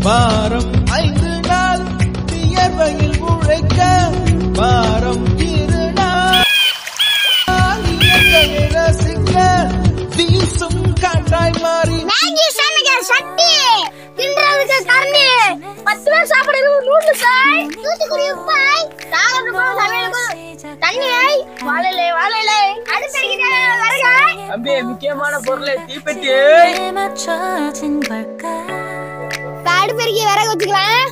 வாரம் ஐந்து நாள் வியர்வையில் உழைக்க வாரம் இரு நாள் இயற்கையை ரசிக்க வீசும் காட்டாய் மாறி மேகி சமைக்கிற சட்டி தின்றதுக்கு கரண்டி பத்து பேர் சாப்பிடுறது நூறு சாய் தூத்துக்குடி உப்பாய் சாப்பிடுறப்போ சமையலுக்கு தண்ணியை வாழலை வாழலை அடுப்படிக்கிட்ட வரகாய் தம்பி முக்கியமான பொருள் தீப்பெட்டி 맞춰진 걸까 அடுப்பெருக்கி விறகு வச்சுக்கலாம்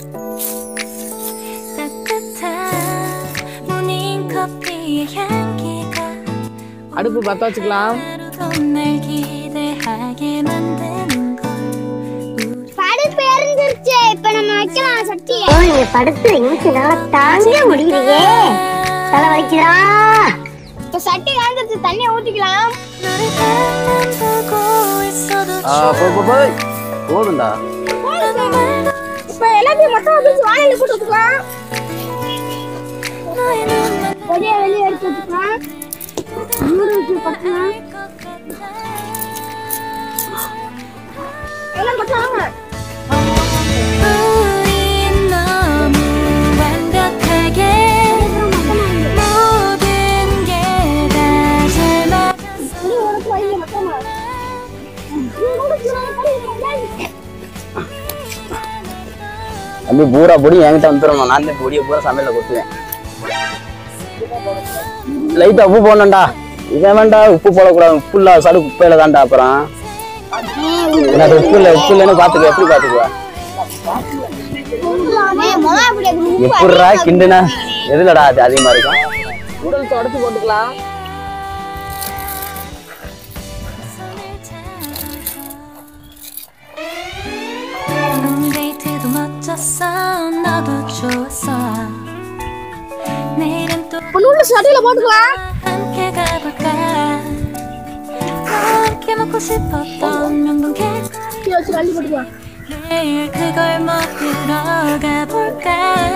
따뜻한 모닝 커피의 향기가 அடுப்பு பத்த வச்சுக்கலாம் 하루도 날 기대하게 만드는 걸 அடுப்பு எரிஞ்சிருச்சு இப்ப நம்ம வைக்கலாம் சட்டியை நீங்க படுத்து என்னால தாங்க முடியலையே தலை வலிக்குதா இப்ப சட்டி காய்ஞ்சிருச்சு தண்ணியை ஊத்திக்கலாம் 너를 가만 보고 있어도 போய் போதும்டா இப்ப எல்லாத்தையும் மொத்தம் வச்சு வாழையில போட்டு வச்சுக்கலாம் 너의 눈만 வெளியே வெளியே எடுத்து வச்சுக்கலாம் நூடுல்ஸ் பட்டலாம் எல்லாம் பட்டலாமா 우린 너무 완벽하게 모든 게 다 잘 맞았어 தம்பி பூரா பொடி என்கிட்ட வந்துடணும் நான் தான் பொடியை பூரா சமையல கொட்டுவேன் லைட்டா உப்பு போடணும்டா இவன் வேண்டா உப்பு போடக்கூடாது உப்பு இல்ல சடு குப்பையில தான்டா அப்புறம் எனக்கு உப்பு இல்ல உப்பு இல்லைன்னு பாத்துக்க எப்படி பாத்துக்குவா எப்படிடா கிண்டுனா எதுலடா அது அதிகமா இருக்கும் உடல் தொடச்சு போட்டுக்கலாம் 음, 데이트도 멋졌어 너도 좋았어 내일은 또 நூடுல்ஸ் சட்டியில போட்டுக்கலாம் 함께 가볼까 함께 먹고 싶었던 명동 케이크 கீழே வச்சு கழுவி போட்டுக்கலாம் 내일 그걸 먹으러 가볼까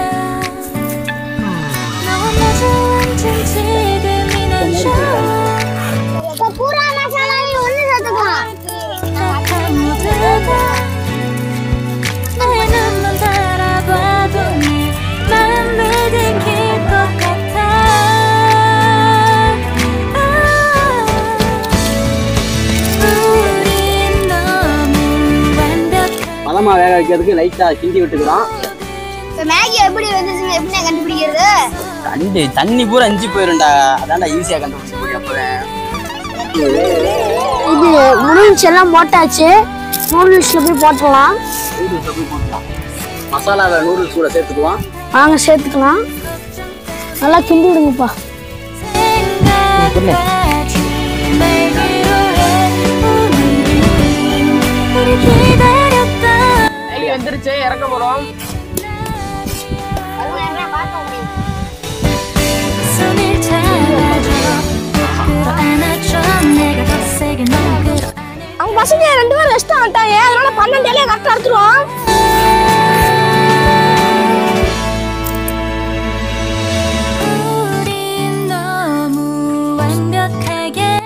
너와 마주 앉은 지금이 난 좋아 இப்ப பூரா மசாலாவையும் ஒண்ணு சேர்த்துக்கலாம் 착한 모두가 너의 눈만 바라봐도 네 마음을 들킬 것 같아 아, 우린 너무 완벽한 பழமா வேக வைக்கிறதுக்கு லைட்டா கிண்டி விட்டுக்கிறோம் இப்ப மேகி எப்படி வந்துச்சுன்னு எப்படி கண்டுபிடிக்கிறது தண்ணி தண்ணி பூரா இஞ்சி போயிரும்டா அதான்டா ஈஸியா கண்டுபிடிச்ச முடியும் அப்பவே இது நூடுல்ஸ் எல்லாம் போட்டாச்சு நூடுல்ஸ்ல போய் போட்டுடலாம் நூடுல்ஸ் போய் போட்டுக்கலாம் மசாலாவை நூடுல்ஸ் கூட சேர்த்துக்குவோம் வாங்க சேர்த்துக்கலாம் நல்லா கிண்டி விடுங்கப்பா 생각하지 말기로 해 오늘은 우리 기다렸다 வந்துருச்சு இறக்க போறோம் 손을 잡아줘 끌어안아줘 내가 더 세게 널 끌어 அவங்க பசங்க ரெண்டு பேரும் ரெஸ்ட் ஆகிட்டாங்க அதனால பன்னெண்டு இலையை கரெக்டாக எடுத்துருவோம் 우린 너무 완벽하게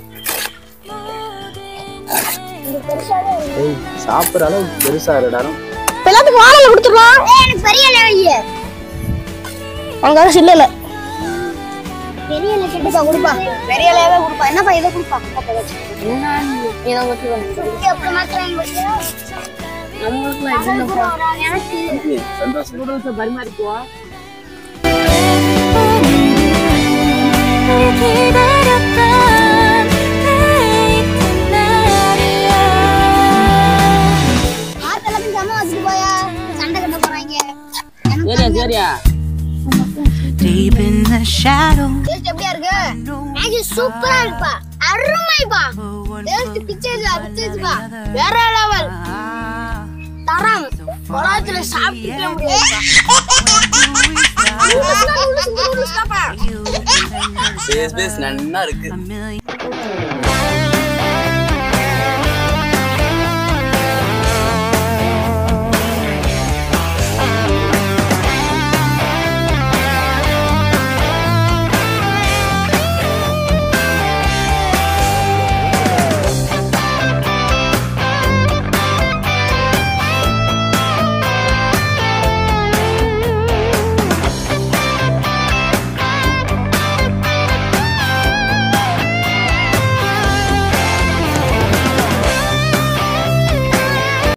ஏய் சாப்பிட்ற அளவு பெருசா இருடாரும் இப்ப எல்லாத்துக்கும் வாழையில கொடுத்துடலாம் எனக்கு பெரிய இலை வை அவங்க சில்ல இல்ல பெரிய இலை கிட்டப்பா கொடுப்பா பெரிய இலையாவே கொடுப்பா என்னப்பா இதை கொடுப்பா இதை அப்படி மாத்திரம் சந்தோஷம் நூடுல்ஸை பரிமாறிக்குவோம் 우리 기다렸던 데이트 날이야 ஆத்தெல்லாம் ஜமா வச்சுட்டு போயா சண்டை கட்ட போறாங்க சரியா சரியா Deep in the shadow taste எப்படியா இருக்கு மேகி சூப்பரா இருக்குப்பா அருமைப்பா டேஸ்ட் பிச்சேஜா பிச்சேஜா வேற லெவல் தரம் உலகத்துல சாப்பிட்டுக்க முடியாது பேஸ் பேஸ் நன்னா இருக்கு